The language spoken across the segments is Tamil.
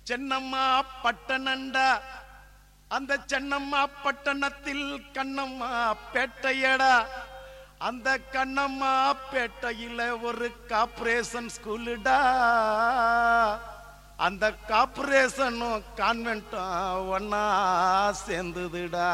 சென்னம்மா பட்டணண்டா அந்த சென்னம்மா பட்டணத்தில் கண்ணம்மா பேட்டையடா அந்த கண்ணம்மா பேட்டையில ஒரு கார்பரேஷன் ஸ்கூலுடா அந்த கார்பரேஷனும் கான்வென்ட்டும் ஒன்னா சேர்ந்துதுடா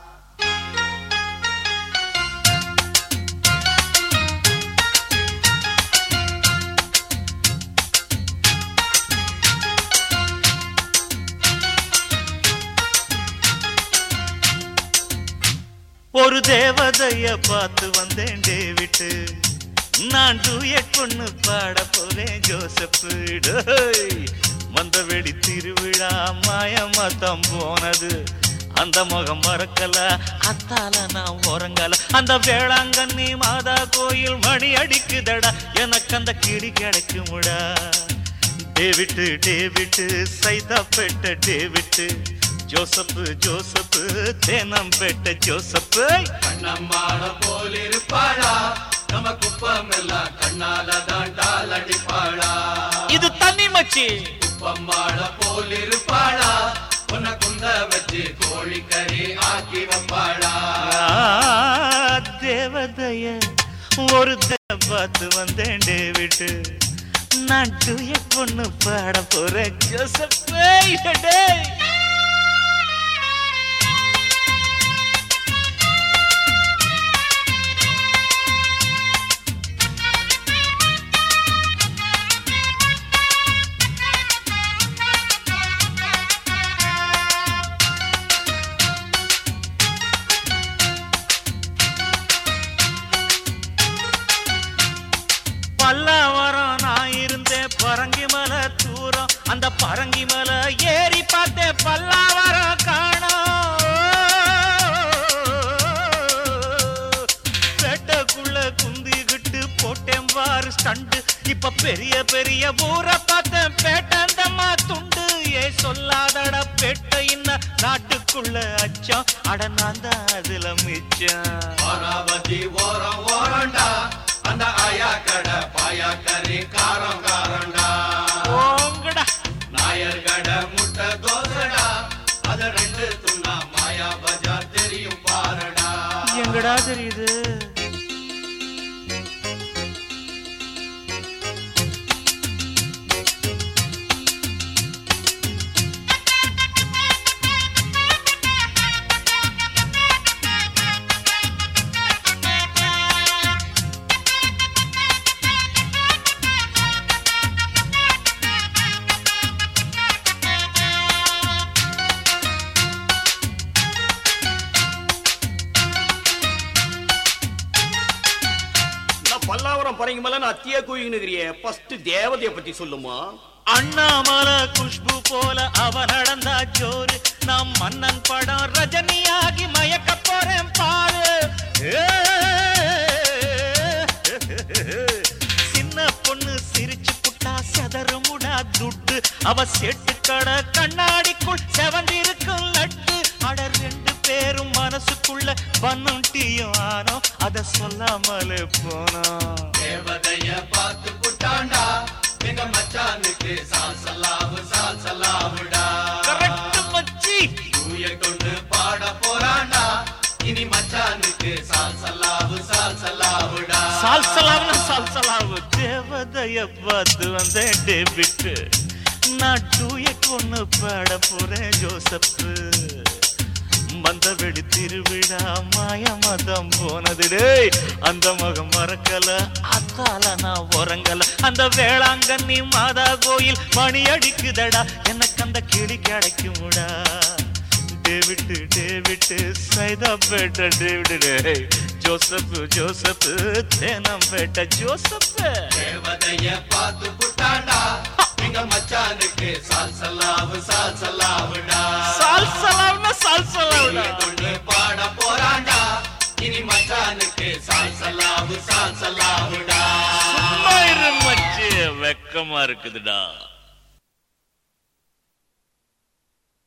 ஒரு தேவதைய பார்த்து வந்தேன் டேவிட்டு நான் டூயட் பொண்ணு பாட போறேன் ஜோசப் டேய். வந்த வெடி திருவிழா மாயமாத்தம் போனது அந்த முகம் மறக்கல அத்தால நான் உறங்கல அந்த வேளாங்கண்ணி மாதா கோயில் மணி அடிக்குதடா எனக்கு அந்த கிளி கிடைக்குமுடா David David Saidapet David Joseph Joseph Teynampet Joseph கண்ணம்மாள போலிருப்பாளா நம்ம குப்பம் எல்லாம் கண்ணால தாண்டால் அடிப்பாளா இது தண்ணி மச்சி குப்பம்மாள போலிருப்பாளா உன்னை குந்த வச்சு கோழிக்கறி ஆக்கி வைப்பாளா ஆ, தேவதைய ஒரு தடவை பார்த்து வந்தேன் டேவிட்டு நான் டூய பொண்ணு பாட போறேன் ஜோசப்பே டேய் பல்லாவரம் நான் இருந்தேன் பரங்கி மலை தூரம் அந்த பரங்கி மலை ஏறி பார்த்தேன் பல்லாவரம் காணோம் பேட்டைக்குள்ள குந்திக்கிட்டு போட்டேன் பாரு ஸ்டண்டு இப்ப பெரிய பெரிய ஊரை பார்த்தேன் பேட்டந்தம்மா துண்டு ஏ சொல்லாதட பேட்டை இன்ன நாட்டுக்குள்ள அச்சம் அட நான் தான் அதுல மிச்சம் அமராவதி ஓரம் ஓரண்டா அந்த ஆயா கடை பாயா கறி காரம் காரண்டா ஓங்கடா நாயர் கடை முட்டை தோசைடா அத ரெண்டு துண்ணா மாயா பஜார் தெரியும் பாருடா எங்கடா தெரியுது நான் பல்லாவரம் பறங்க மேல நான் அத்தியா கூயினுக்கிறியே ஃபர்ஸ்ட் தேவதைய பத்தி சொல்லுமா அண்ணாமலை குஷ்பு போல அவ நடந்தா ஜோரு நான் மன்னன் படம் ரஜினியாகி மயக்க போறேன் பாரு ஏ, சின்ன பொண்ணு சிரிச்சு புட்டா செதறுமுடா துட்டு அவ செட்டு கடை கண்ணாடிக்குள் செவந்திருக்கும் லட்டு அட ரெண்டு பேரும் மனசுக்குள்ள பண்ணும் டீயும் ஆனோம் அத சொல்லாமலே போனோம் தேவதைய பார்த்து புட்டாண்டா எங்க மச்சானுக்கு சால் சல்லாவு சால் சல்லாவுடா கரெக்ட் மச்சி தூய கொண்டு பாட போறாண்டா இனி மச்சானுக்கு சால் சல்லாவு சால் சல்லாவுடா சால்சலாவுல சால்சலாவு தேவதைய பார்த்து வந்தேன் டேவிட் நான் டூயட் ஒண்ணு பாட போறேன் ஜோசப்பு வந்த வெடி திருவிழா மாயமதம் போனது டேய் அந்த முகம் மறக்கல அத்தால நான் உறங்கல அந்த வேளாங்கண்ணி மாதா கோயில் மணி அடிக்குதடா எனக்கு அந்த கிளி கிடைக்குமுடா David David Saidapet David டேய் Joseph Joseph Teynampet Joseph தேவதைய பார்த்து புட்டாண்டா எங்க மச்சானுக்கு சால் சல்லாவு சால் சல்லாவுடா சால்சலாவுனா சால்சலாவுனா தூய கொண்டு பாட போறாண்டா இனி மச்சானுக்கு சால் சல்லாவு சால் சல்லாவுடா சும்மா இரு மச்சி வெக்கமா இருக்குதுடா